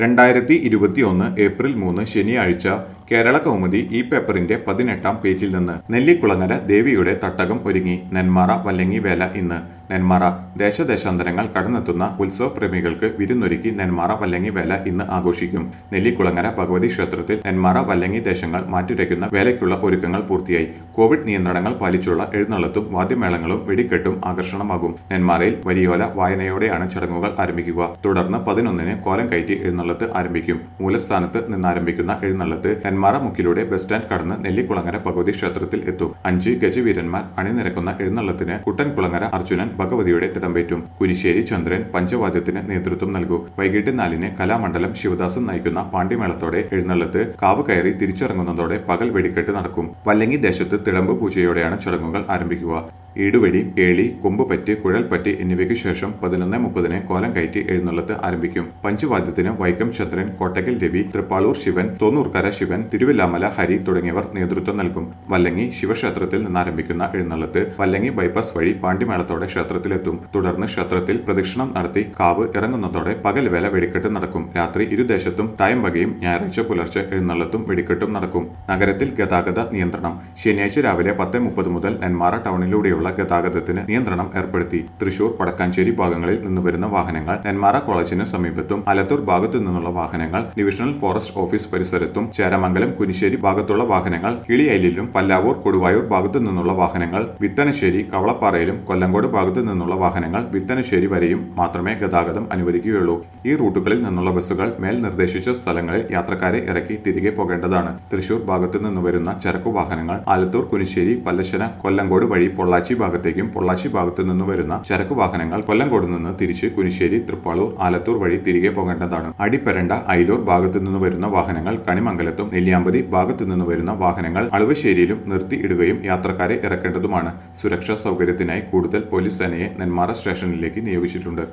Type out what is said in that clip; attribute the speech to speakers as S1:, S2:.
S1: രണ്ടായിരത്തി ഇരുപത്തിയൊന്ന് ഏപ്രിൽ മൂന്ന് ശനിയാഴ്ച കേരള കൗമുദി ഈ പേപ്പറിന്റെ പതിനെട്ടാം പേജിൽ നിന്ന് നെല്ലിക്കുളങ്ങര ദേവിയുടെ തട്ടകം ഒരുങ്ങി നെന്മാറ വല്ലങ്ങി വേല ഇന്ന് നെന്മാറ ദേശദേശാന്തരങ്ങൾ കടന്നെത്തുന്ന ഉത്സവ പ്രേമികൾക്ക് വിരുന്നൊരുക്കി നെന്മാറ വല്ലങ്ങി വേല ഇന്ന് ആഘോഷിക്കും നെല്ലിക്കുളങ്ങര ഭഗവതി ക്ഷേത്രത്തിൽ നെന്മാറ വല്ലങ്ങി ദേശങ്ങൾ മാറ്റുരയ്ക്കുന്ന വേലയ്ക്കുള്ള ഒരുക്കങ്ങൾ പൂർത്തിയായി കോവിഡ് നിയന്ത്രണങ്ങൾ പാലിച്ചുള്ള എഴുന്നള്ളത്തും വാദ്യമേളങ്ങളും വെടിക്കെട്ടും ആകർഷണമാകും നെന്മാറയിൽ വലിയോല വായനയോടെയാണ് ചടങ്ങുകൾ ആരംഭിക്കുക തുടർന്ന് പതിനൊന്നിന് കോലം കയറ്റി എഴുന്നള്ളത്ത് ആരംഭിക്കും മൂലസ്ഥാനത്ത് നിന്നാരംഭിക്കുന്ന എഴുന്നള്ളത്ത് നെന്മാറ മുക്കിലൂടെ ബസ് സ്റ്റാൻഡ് കടന്ന് നെല്ലിക്കുളങ്ങര ഭഗവതി ക്ഷേത്രത്തിൽ എത്തും അഞ്ച് ഗജവീരന്മാർ അണിനിരക്കുന്ന എഴുന്നള്ളത്തിന് കുട്ടൻകുളങ്ങര അർജുനൻ ഭഗവതിയുടെ തിടമ്പേറ്റും കുനിശ്ശേരി ചന്ദ്രൻ പഞ്ചവാദ്യത്തിന് നേതൃത്വം നൽകും വൈകിട്ട് നാലിന് കലാമണ്ഡലം ശിവദാസൻ നയിക്കുന്ന പാണ്ഡിമേളത്തോടെ എഴുന്നള്ളത്ത് കാവ് കയറി തിരിച്ചിറങ്ങുന്നതോടെ പകൽ വെടിക്കെട്ട് നടക്കും വല്ലങ്ങി ദേശത്ത് തിടമ്പ് പൂജയോടെയാണ് ചടങ്ങുകൾ ആരംഭിക്കുക ഈടുവെടി കേളി കൊമ്പുപറ്റ് കുഴൽപ്പറ്റ് എന്നിവയ്ക്ക് ശേഷം പതിനൊന്ന് മുപ്പതിന് കോലം കയറ്റി എഴുന്നള്ളത്ത് ആരംഭിക്കും പഞ്ചവാദ്യത്തിന് വൈക്കം ചന്ദ്രൻ കോട്ടക്കൽ രവി തൃപ്പാളൂർ ശിവൻ തോന്നൂർക്കര ശിവൻ തിരുവല്ലാമല ഹരി തുടങ്ങിയവർ നേതൃത്വം നൽകും വല്ലങ്ങി ശിവക്ഷേത്രത്തിൽ നിന്നാരംഭിക്കുന്ന എഴുന്നള്ളത്ത് വല്ലങ്ങി ബൈപ്പാസ് വഴി പാണ്ഡിമേളത്തോടെ ക്ഷേത്രത്തിലെത്തും തുടർന്ന് ക്ഷേത്രത്തിൽ പ്രദക്ഷിണം നടത്തി കാവ് ഇറങ്ങുന്നതോടെ പകൽ വേല വെടിക്കെട്ട് നടക്കും രാത്രി ഇരുദേശത്തും തായമ്പകയും ഞായറാഴ്ച പുലർച്ചെ എഴുന്നള്ളത്തും വെടിക്കെട്ടും നടക്കും നഗരത്തിൽ ഗതാഗത നിയന്ത്രണം ശനിയാഴ്ച രാവിലെ പത്ത് മുപ്പത് മുതൽ നെന്മാറ ടൗണിലൂടെയുള്ള ഗതാഗതത്തിന് നിയന്ത്രണം ഏർപ്പെടുത്തി തൃശൂർ വടക്കാഞ്ചേരി ഭാഗങ്ങളിൽ നിന്ന് വരുന്ന വാഹനങ്ങൾ നെന്മാറ കോളേജിന് സമീപത്തും അലത്തൂർ ഭാഗത്തു നിന്നുള്ള വാഹനങ്ങൾ ഡിവിഷണൽ ഫോറസ്റ്റ് ഓഫീസ് പരിസരത്തും ചേരമംഗലം കുനിശ്ശേരി ഭാഗത്തുള്ള വാഹനങ്ങൾ കിളിയലിലും പല്ലാവൂർ കൊടുവായൂർ ഭാഗത്തു നിന്നുള്ള വാഹനങ്ങൾ വിത്തനശ്ശേരി കവളപ്പാറയിലും കൊല്ലങ്കോട് ഭാഗത്തു നിന്നുള്ള വാഹനങ്ങൾ വിത്തനശ്ശേരി വരെയും മാത്രമേ ഗതാഗതം അനുവദിക്കുകയുള്ളൂ ഈ റൂട്ടുകളിൽ നിന്നുള്ള ബസ്സുകൾ മേൽ നിർദ്ദേശിച്ച സ്ഥലങ്ങളിൽ യാത്രക്കാരെ ഇറക്കി തിരികെ പോകേണ്ടതാണ് തൃശൂർ ഭാഗത്തു നിന്ന് വരുന്ന ചരക്കു വാഹനങ്ങൾ ആലത്തൂർ കുനിശ്ശേരി പല്ലശ്ശന കൊല്ലങ്കോട് വഴി പൊള്ളാച്ചി ഭാഗത്തേക്കും പൊള്ളാച്ചി ഭാഗത്തു നിന്ന് വരുന്ന ചരക്കു വാഹനങ്ങൾ കൊല്ലങ്കോട് നിന്ന് തിരിച്ച് കുനിശ്ശേരി തൃപ്പാളൂർ ആലത്തൂർ വഴി തിരികെ പോകേണ്ടതാണ് അടിപ്പരണ്ട അയിലൂർ ഭാഗത്തു നിന്ന് വരുന്ന വാഹനങ്ങൾ കണിമംഗലത്തും നെല്ലിയാമ്പതി ഭാഗത്തു നിന്ന് വരുന്ന വാഹനങ്ങൾ അളുവശ്ശേരിയിലും നിർത്തി ഇടുകയും യാത്രക്കാരെ ഇറക്കേണ്ടതുമാണ് സുരക്ഷാ സൗകര്യത്തിനായി കൂടുതൽ പോലീസ് സേനയെ നെന്മാറ സ്റ്റേഷനിലേക്ക് നിയോഗിച്ചിട്ടുണ്ട്